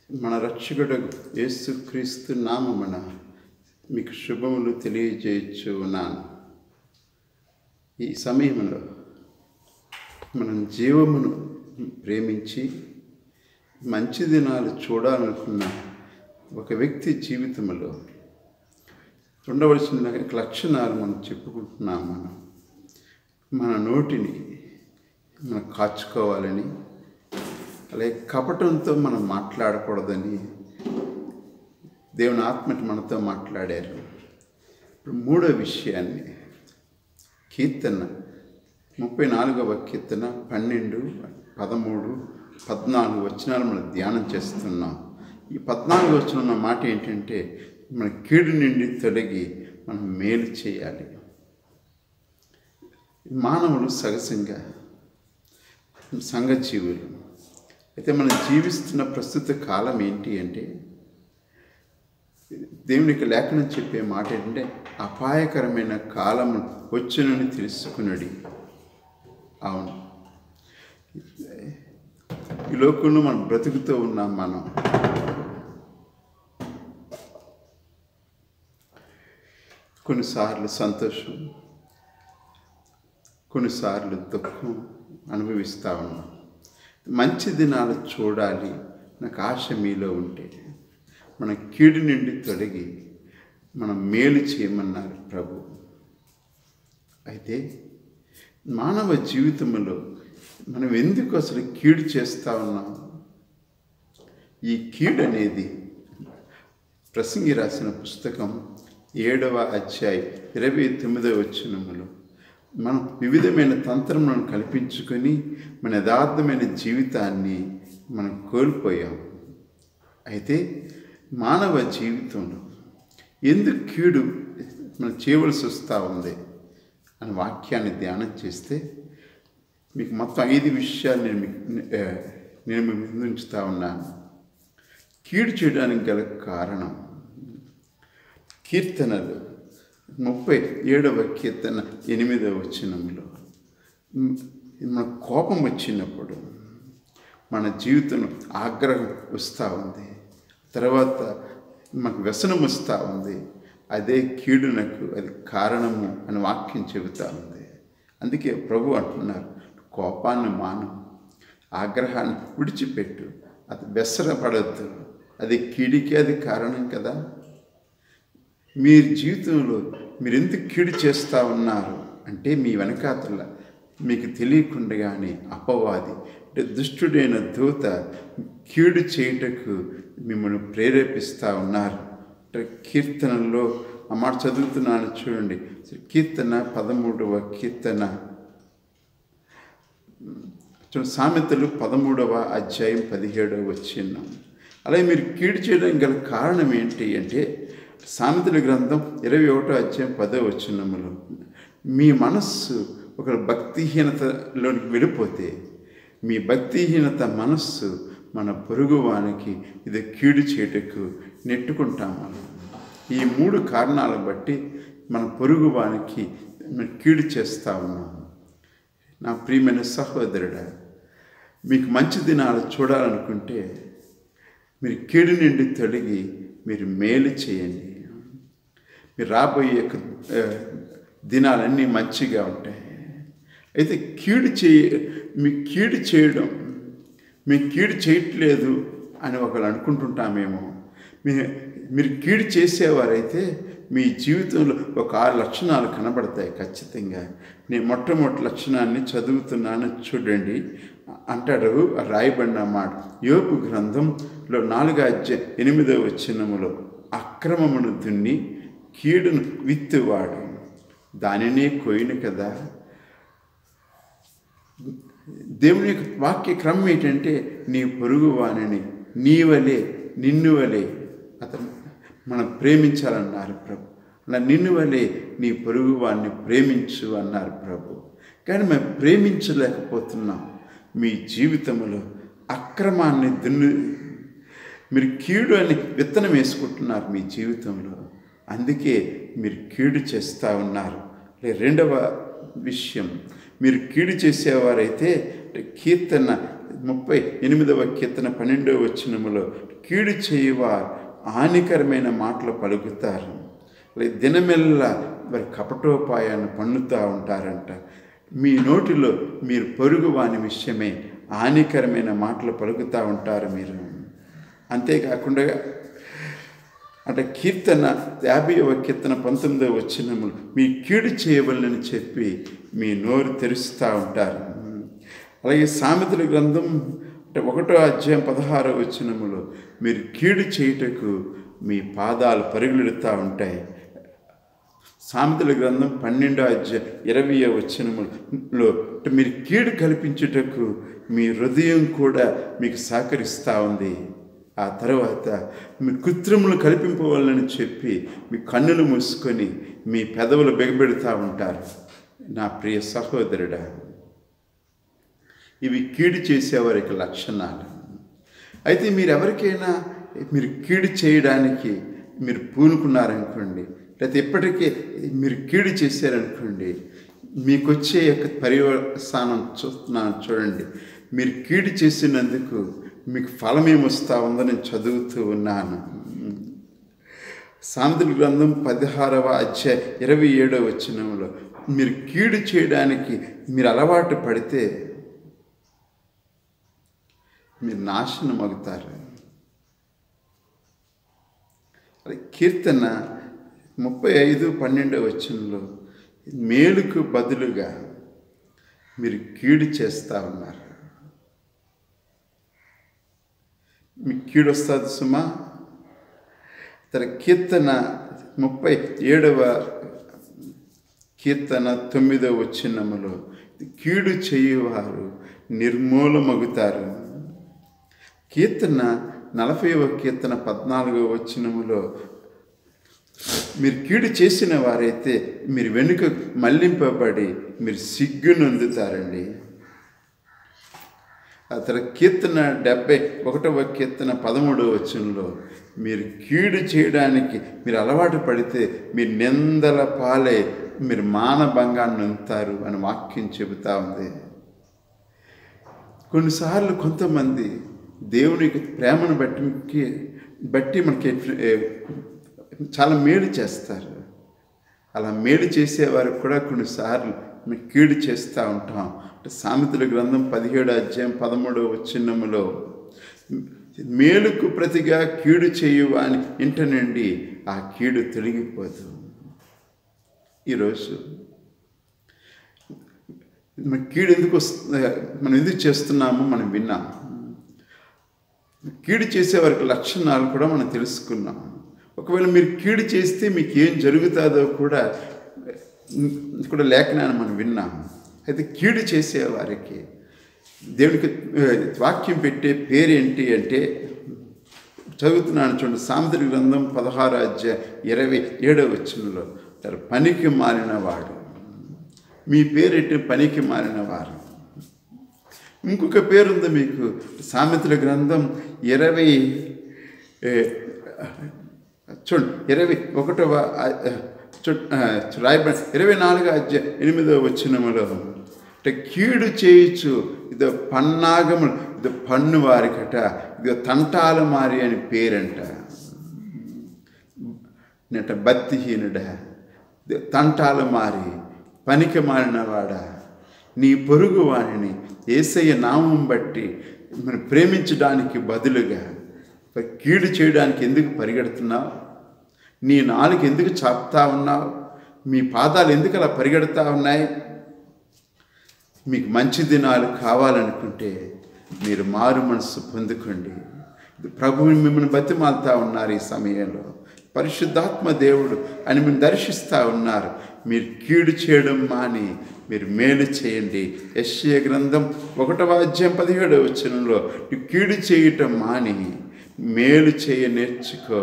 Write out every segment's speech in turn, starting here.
మన రక్షకుడు యేసుక్రీస్తు నామమున మీకు శుభములు తెలియజేయచ్చు ఉన్నాను ఈ సమయంలో మనం జీవమును ప్రేమించి మంచి దినాలు చూడాలనుకున్న ఒక వ్యక్తి జీవితంలో ఉండవలసిన లక్షణాలు మనం చెప్పుకుంటున్నాం మనం మన నోటిని మనం కాచుకోవాలని అలాగే కపటంతో మనం మాట్లాడకూడదని దేవుని ఆత్మటి మనతో మాట్లాడారు ఇప్పుడు మూడో విషయాన్ని కీర్తన ముప్పై నాలుగవ కీర్తన పన్నెండు పదమూడు పద్నాలుగు వచనాలు మనం ధ్యానం చేస్తున్నాం ఈ పద్నాలుగు వచ్చిన మాట ఏంటంటే మన కీడు నుండి తొలగి మనం మేలు చేయాలి మానవులు సహజంగా సంఘజీవులు అయితే మనం జీవిస్తున్న ప్రస్తుత కాలం ఏంటి అంటే దేవునికి లేఖనం చెప్పే మాట ఏంటంటే అపాయకరమైన కాలము వచ్చునని తెలుసుకున్నది అవును ఈ లోకంలో మనం బ్రతుకుతూ ఉన్నాం మనం కొన్నిసార్లు సంతోషం కొన్నిసార్లు దుఃఖం అనుభవిస్తూ ఉన్నాం మంచి దినాలు చూడాలి నాకు ఆశ మీలో ఉంటే మన కీడు నుండి తొలగి మనం మేలు చేయమన్నారు ప్రభు అయితే మానవ జీవితంలో మనం ఎందుకు అసలు కీడు చేస్తూ ఉన్నాం ఈ కీడు అనేది ప్రసంగి రాసిన పుస్తకం ఏడవ అధ్యాయం ఇరవై తొమ్మిదవ వచ్చినములో మనం వివిధమైన తంత్రములను కల్పించుకొని మన యథార్థమైన జీవితాన్ని మనం కోల్పోయాం అయితే మానవ జీవితంలో ఎందుకు కీడు మనం చేయవలసి వస్తూ ఉంది అని వాక్యాన్ని ధ్యానం చేస్తే మీకు మొత్తం ఐదు విషయాలు నేను మీకు నేను మీ ముందు ఉంచుతా ఉన్నాను కీడు చేయడానికి గల కారణం కీర్తనలు ముప్పై ఏడవ కీర్తన ఎనిమిదవ వచనంలో మన కోపం వచ్చినప్పుడు మన జీవితం ఆగ్రహం వస్తూ ఉంది తర్వాత మనకు వ్యసనం వస్తూ ఉంది అదే కీడునకు అది కారణము అని వాక్యం చెబుతూ ఉంది అందుకే ప్రభు అంటున్నారు కోపాన్ని మాను ఆగ్రహాన్ని విడిచిపెట్టు అది వ్యసనపడద్దు అది కీడికి అది కారణం కదా మీరు జీవితంలో మీరు ఎందుకు కీడు చేస్తూ ఉన్నారు అంటే మీ వెనకాతల మీకు తెలియకుండగానే అపవాది అంటే దుష్టుడైన దూత కీడు చేయుటకు మిమ్మల్ని ప్రేరేపిస్తూ ఉన్నారు అంటే కీర్తనలో ఆ మాట చదువుతున్నాను చూడండి కీర్తన పదమూడవ కీర్తన సామెతలు పదమూడవ అధ్యాయం పదిహేడవ వచ్చిన అలాగే మీరు కీడు చేయడానికి గల కారణం ఏంటి అంటే సామెతల గ్రంథం ఇరవై ఒకటో అధ్యాయం పదో వచ్చినములో మీ మనస్సు ఒక భక్తిహీనతలోనికి వెళ్ళిపోతే మీ భక్తిహీనత మనస్సు మన పొరుగువానికి ఇది కీడు చేయటకు నెట్టుకుంటాం మనం ఈ మూడు కారణాలను బట్టి మన పొరుగువానికి కీడు చేస్తూ ఉన్నాం నా ప్రియమైన సహోదరుడా మీకు మంచి దినాలు చూడాలనుకుంటే మీరు కీడు నుండి తొలగి మీరు మేలు చేయండి మీరు రాబోయే దినాలన్నీ మంచిగా ఉంటాయి అయితే కీడు చేయ మీ కీడు చేయడం మీ కీడు చేయట్లేదు అని ఒకరు అనుకుంటుంటామేమో మీ మీరు కీడు చేసేవారైతే మీ జీవితంలో ఒక ఆరు లక్షణాలు కనబడతాయి ఖచ్చితంగా నేను మొట్టమొదటి లక్షణాన్ని చదువుతున్నాను చూడండి అంటాడు రాయబడిన మాట యోపు గ్రంథంలో నాలుగు అధ్యాయ ఎనిమిదవ వచ్చినములో అక్రమమును దున్ని కీడును విత్తువాడు దానినే కోయిను కదా దేవుని యొక్క వాక్య క్రమం ఏంటంటే నీ పొరుగు వాణిని నీ వలే నిన్ను వలే అతను మనం ప్రేమించాలన్నారు ప్రభు అలా నిన్ను వలే నీ పొరుగు వాడిని ప్రేమించు అన్నారు ప్రభు కానీ మేము ప్రేమించలేకపోతున్నాం మీ జీవితంలో అక్రమాన్ని దున్ను మీరు కీడు అని విత్తనం వేసుకుంటున్నారు మీ జీవితంలో అందుకే మీరు కీడు చేస్తూ ఉన్నారు రెండవ విషయం మీరు కీడు చేసేవారైతే కీర్తన ముప్పై ఎనిమిదవ కీర్తన పన్నెండవ వచనములో కీడు చేయువారు హానికరమైన మాటలు పలుకుతారు లే- దినమెల్లా వారి కపటోపాయాన్ని పన్నుతూ ఉంటారంట మీ నోటిలో మీరు పొరుగు వాని విషయమే హానికరమైన మాటలు పలుకుతూ ఉంటారు మీరు అంతేకాకుండా అంటే కీర్తన యాభైవ కీర్తన పంతొమ్మిదవ వచ్చినములు మీ కీడు చేయవలనని చెప్పి మీ నోరు తెరుస్తూ ఉంటారు అలాగే సామెతల గ్రంథం అంటే ఒకటో అధ్యాయం పదహారో వచ్చినములో మీరు కీడు చేయుటకు మీ పాదాలు పరుగులెడుతూ ఉంటాయి సామెతల గ్రంథం పన్నెండో అధ్యాయం ఇరవై వచనములో అంటే మీరు కీడు కల్పించుటకు మీ హృదయం కూడా మీకు సహకరిస్తూ ఉంది ఆ తర్వాత మీ కృత్రిములు కల్పింపవాలని చెప్పి మీ కన్నులు మూసుకొని మీ పెదవులు బిగబెడుతూ ఉంటారు నా ప్రియ సహోదరుడా ఇవి కీడు చేసేవారికి లక్షణాలు అయితే మీరు ఎవరికైనా మీరు కీడు చేయడానికి మీరు పూనుకున్నారనుకోండి లేకపోతే ఇప్పటికే మీరు కీడు చేశారనుకోండి మీకు వచ్చే యొక్క పర్యవసానం చూస్తున్నాను చూడండి మీరు కీడు చేసినందుకు మీకు ఫలం ఏమొస్తా ఉందో నేను చదువుతూ ఉన్నాను సామెతల గ్రంథం పదహారవ అధ్యాయ ఇరవై ఏడవ వచనంలో మీరు కీడు చేయడానికి మీరు అలవాటు పడితే మీరు నాశనం అవుతారు అది కీర్తన ముప్పై ఐదు పన్నెండవ వచనంలో మేలుకు బదులుగా మీరు కీడు చేస్తూ ఉన్నారు మీకు కీడు వస్తుంది సుమా తన కీర్తన ముప్పై ఏడవ కీర్తన తొమ్మిదవ వచ్చినములో కీడు చేయువారు నిర్మూలమగుతారు కీర్తన నలభైవ కీర్తన పద్నాలుగవ వచనములో మీరు కీడు చేసిన వారైతే మీరు వెనుక మళ్లింపబడి మీరు సిగ్గునందుతారండి ఆ తర్వాత కీర్తన డెబ్బై ఒకటవ కీర్తన పదమూడవ వచనంలో మీరు కీడు చేయడానికి మీరు అలవాటు పడితే మీరు నిందల పాలే మీరు మానభంగాన్ని ఉంటారు అని వాక్యం చెబుతా ఉంది కొన్నిసార్లు కొంతమంది దేవునికి ప్రేమను బట్టి బట్టి మనకి ఏ, చాలా మేలు చేస్తారు అలా మేలు చేసేవారికి కూడా కొన్నిసార్లు మేము కీడు చేస్తూ ఉంటాం అంటే సామెతల గ్రంథం పదిహేడు అధ్యాయం పదమూడవ వచ్చినములో మేలుకు ప్రతిగా కీడు చేయువా అని ఇంట నుండి ఆ కీడు తొలగిపోదు ఈరోజు మన కీడు ఎందుకు వస్తుంది మనం ఎందుకు చేస్తున్నామో మనం విన్నాం కీడు చేసే వారికి లక్షణాలు కూడా మనం తెలుసుకున్నాం ఒకవేళ మీరు కీడు చేస్తే మీకు ఏం జరుగుతుందో కూడా కూడా లేఖనాన్ని మనం విన్నాం అయితే కీడు చేసే వారికి దేవునికి ఆ, వాక్యం పెట్టే పేరేంటి అంటే చదువుతున్నాను చూడండి సామెతల గ్రంథం పదహారు అధ్యాయ ఇరవై ఏడవ వచ్చినలో అంటారు పనికి మారిన వాడు మీ పేరెట్టి పనికి మారిన వారు ఇంకొక పేరుంది మీకు సామెతల గ్రంథం ఇరవై ఏ, చూడండి ఇరవై ఒకటవ ఆ- ఆ, చూ- ఆ, రాయబడి ఇరవై నాలుగో అధ్యాయ ఎనిమిదవ వచ్చినములో అంటే కీడు చేయుచు ఇదో పన్నాగములు ఇదో పన్ను వారికట ఇదో తంటాలు మారి అని పేరంట నెట భక్తిహీనుడా తంటాలు మారి పనికి మారినవాడా నీ పొరుగు వాణిని ఏసయ్య నామం బట్టి మనం ప్రేమించడానికి బదులుగా కీడు చేయడానికి ఎందుకు పరిగెడుతున్నావు నీ నాలుగు ఎందుకు చాపుతా ఉన్నావు మీ పాదాలు ఎందుకు అలా పరిగెడుతూ ఉన్నాయి మీకు మంచి దినాలు కావాలనుకుంటే మీరు మారు మనసు పొందుకోండి ఇది ప్రభువు మిమ్మల్ని బతిమాలుతా ఉన్నారు ఈ సమయంలో పరిశుద్ధాత్మ దేవుడు అని మిమ్మల్ని దర్శిస్తూ ఉన్నారు మీరు కీడు చేయడం మాని మీరు మేలు చేయండి యశ్య గ్రంథం ఒకటవ అధ్యాయం పదిహేడవ వచనంలో "నువ్వు కీడు చేయటం మాని మేలు చేయ నేర్చుకో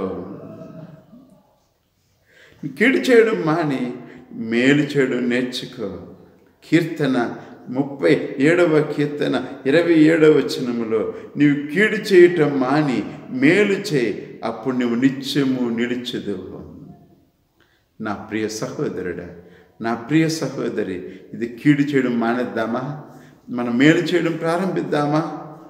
కీడు చేయడం మాని మేలు చేయడం నేర్చుకో కీర్తన ముప్పై ఏడవ కీర్తన ఇరవై ఏడవ వచనములో నీవు కీడు చేయటం మాని మేలు చేయి అప్పుడు నువ్వు నిత్యము నిలుచుదు నా ప్రియ సహోదరుడా నా ప్రియ సహోదరి ఇది కీడు చేయడం మానేద్దామా మనం మేలు చేయడం ప్రారంభిద్దామా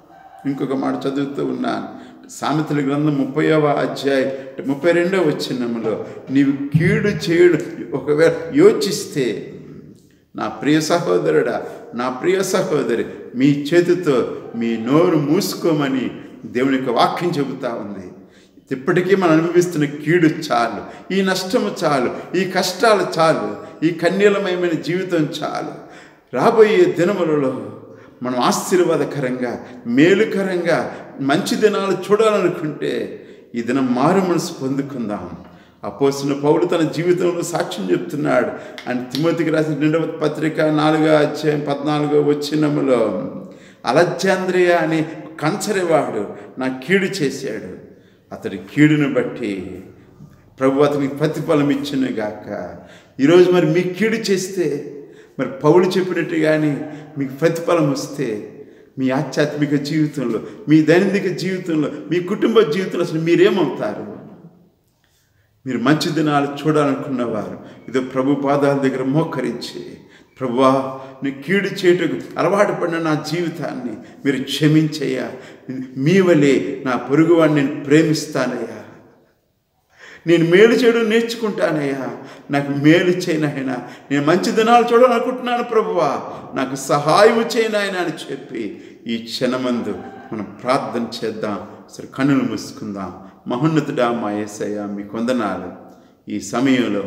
ఇంకొక మాట చదువుతూ ఉన్నాను సామెతల గ్రంథం ముప్పైవ అధ్యాయం ముప్పై రెండవ వచ్చినములో నీవు కీడు చేయడు ఒకవేళ యోచిస్తే నా ప్రియ సహోదరుడా నా ప్రియ సహోదరి మీ చేతితో మీ నోరు మూసుకోమని దేవుని యొక్క వాక్యం చెబుతా ఉంది ఇప్పటికీ మనం అనుభవిస్తున్న కీడు చాలు ఈ నష్టము చాలు ఈ కష్టాలు చాలు ఈ కన్యలమయమైన జీవితం చాలు రాబోయే దినములలో మనం ఆశీర్వాదకరంగా మేలుకరంగా మంచి దినాలు చూడాలనుకుంటే ఈ దినం మారు మనసు పొందుకుందాం అపోసిన పౌలు తన జీవితంలో సాక్ష్యం చెప్తున్నాడు అండ్ తిమోతికి రాసిన రెండవ పత్రిక నాలుగో అధ్యాయం పద్నాలుగో వచ్చినములో అలజాంద్రియ అనే కంచరివాడు నా కీడు చేశాడు అతడి కీడును బట్టి ప్రభు అతనికి ప్రతిఫలం ఇచ్చిన గాక ఈరోజు మరి మీ కీడు చేస్తే మరి పౌలు చెప్పినట్టు కానీ మీకు ప్రతిఫలం వస్తే మీ ఆధ్యాత్మిక జీవితంలో మీ దైనందిక జీవితంలో మీ కుటుంబ జీవితంలో అసలు మీరేమవుతారు మీరు మంచి దినాలు చూడాలనుకున్నవారు ఇదో ప్రభు పాదాల దగ్గర మోకరించి ప్రభువా నీ కీడు చేయుటకు అలవాటు పడిన నా జీవితాన్ని మీరు క్షమించయ్యా మీ వలే నా పొరుగువాడిని నేను ప్రేమిస్తానయ్యా నేను మేలు చేయడం నేర్చుకుంటానయ్యా నాకు మేలు చేయనైనా నేను మంచి దినాలు చూడాలనుకుంటున్నాను ప్రభువా నాకు సహాయం చేయనాయన అని చెప్పి ఈ క్షణమందు మనం ప్రార్థన చేద్దాం సరే కన్నులు మూసుకుందాం మహోన్నతుడా మా ఏసయ్య మీ కొందనాలు ఈ సమయంలో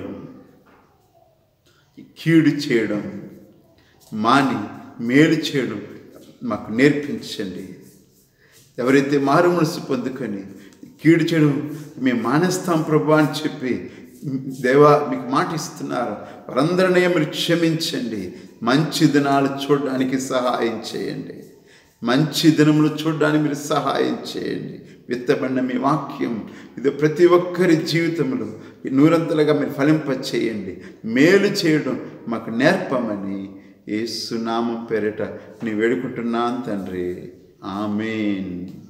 కీడు చేయడం మాని మేలు చేయడం మాకు నేర్పించండి ఎవరైతే మారు మనసు పొందుకొని కీడు చేయడం మేము మానేస్తాం ప్రభు అని చెప్పి దేవా మీకు మాట ఇస్తున్నారు వారందరినీ మీరు క్షమించండి మంచి దినాలు చూడడానికి సహాయం చేయండి మంచి దినములు చూడడానికి మీరు సహాయం చేయండి విత్తబడిన మీ వాక్యం ఇది ప్రతి ఒక్కరి జీవితంలో ఈ నూరంతలుగా మీరు ఫలింప చేయండి మేలు చేయడం మాకు నేర్పమని ఏసునామం పేరిట నీ వేడుకుంటున్నాను తండ్రి ఆమెన్